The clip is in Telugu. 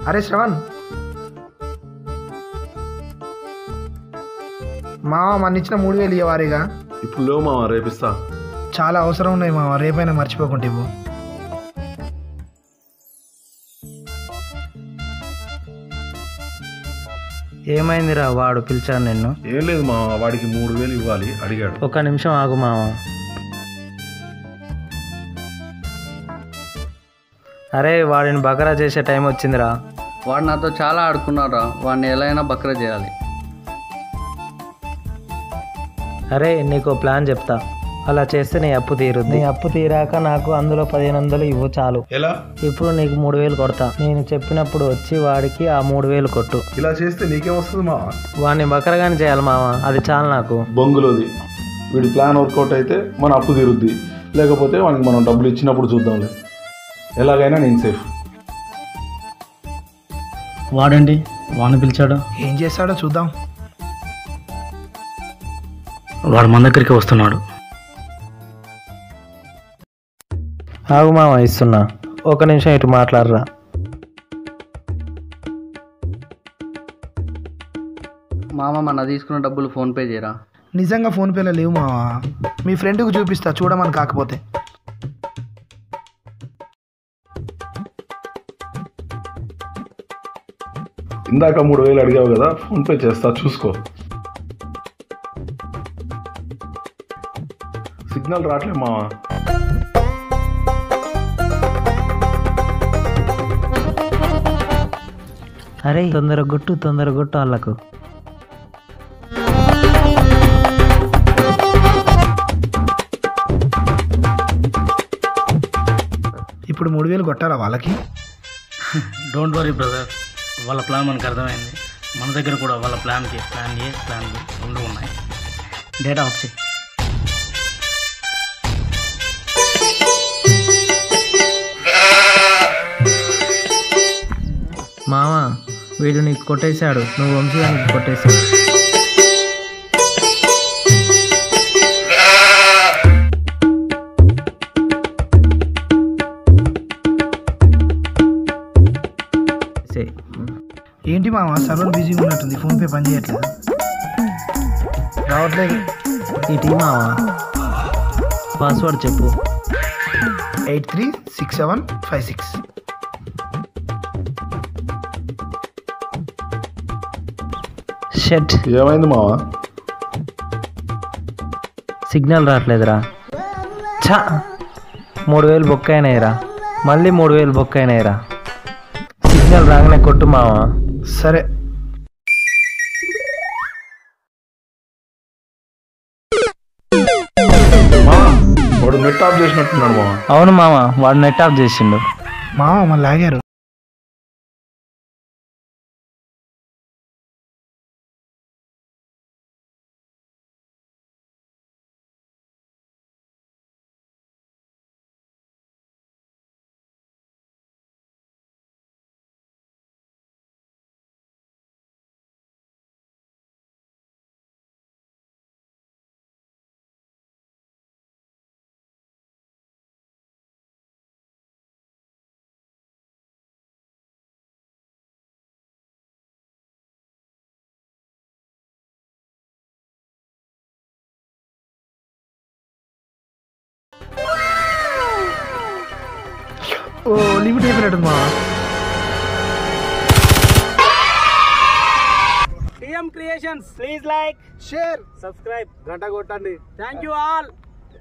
అరే శ్రవణ్ మామ మన ఇచ్చిన మూడు వేలు ఇవ్వవారిగా ఇప్పుడు లేవు మామ రేపిస్తా చాలా అవసరం ఉన్నాయి మామ రేపైనా మర్చిపోకుంటే ఇవ్వు ఏమైందిరా వాడు పిలిచాడు నిన్ను ఏం లేదు మామ వాడికి మూడు వేలు ఇవ్వాలి అడిగాడు ఒక నిమిషం ఆగు మామ అరే వాడిని బకరా చేసే టైం వచ్చిందిరా వాడు నాతో చాలా ఆడుకున్నారా వాడిని ఎలా అయినా బక్రా చేయాలి అరే నీకు ప్లాన్ చెప్తా అలా చేస్తే నీ అప్పు తీరుద్ది నీ అప్పు తీరాక నాకు అందులో పదిహేను వందలు ఇవ్వు చాలు ఎలా ఇప్పుడు నీకు మూడు వేలు కొడతా నేను చెప్పినప్పుడు వచ్చి వాడికి ఆ మూడు వేలు కొట్టు ఇలా చేస్తే నీకేం వస్తుంది మామ వాడిని బకరగాని చేయాలి మామ అది చాలు నాకు బొంగులోది వీడి ప్లాన్ వర్కౌట్ అయితే మన అప్పు తీరుద్ది లేకపోతే వానికి మనం డబ్బులు ఇచ్చినప్పుడు చూద్దాంలే ఎలాగైనా నేను సేఫ్ వాడండి వాడిని పిలిచాడు ఏం చేస్తాడో చూద్దాం వాడు మన దగ్గరికి వస్తున్నాడు ఆగు మామ ఇస్తున్నా ఒక నిమిషం ఇటు మాట్లాడరా మామ మన తీసుకున్న డబ్బులు ఫోన్పే చేయరా నిజంగా ఫోన్పేలో లేవు మావా మీ ఫ్రెండ్కి చూపిస్తా చూడమని కాకపోతే ఇందాక మూడు వేలు అడిగావు కదా ఫోన్పే చేస్తా చూసుకో సిగ్నల్ రావట్లే మావా అరే తొందర గుట్టు తొందర గుట్టు వాళ్ళకు ఇప్పుడు మూడు వేలు కొట్టాలా వాళ్ళకి డోంట్ వరీ బ్రదర్ వాళ్ళ ప్లాన్ మనకు అర్థమైంది మన దగ్గర కూడా వాళ్ళ ప్లాన్కి ప్లాన్ ఏ ప్లాన్ బి రెండు ఉన్నాయి డేటా ఆఫ్ చేయి మామ వీడు నీకు కొట్టేశాడు నువ్వు వంశీయానికి కొట్టేశాడు సే- ఏంటి మామ సర్వర్ బిజీగా ఉన్నట్టుంది ఫోన్పే పని చేయట్లేదు రావట్లేదు ఈ టీ మామ పాస్వర్డ్ చెప్పు eight three six seven five six షెట్ ఏమైంది మావా సిగ్నల్ రావట్లేదురా ఛా మూడు వేలు బుక్ అయినాయిరా మళ్ళీ మూడు వేలు బుక్ అయినాయిరా సిగ్నల్ రాగానే కొట్టు మావా సరే మావా వాడు నెట్ ఆఫ్ చేసినట్టున్నాడు మావా అవును మామ వాడు నెట్ ఆఫ్ చేసిండు మామ మళ్ళీ ఆగారు ఓ లిమిట్ అయిపోయినట్టుంది మామ TM creations please like share subscribe గంట కొట్టండి థ్యాంక్ యూ ఆల్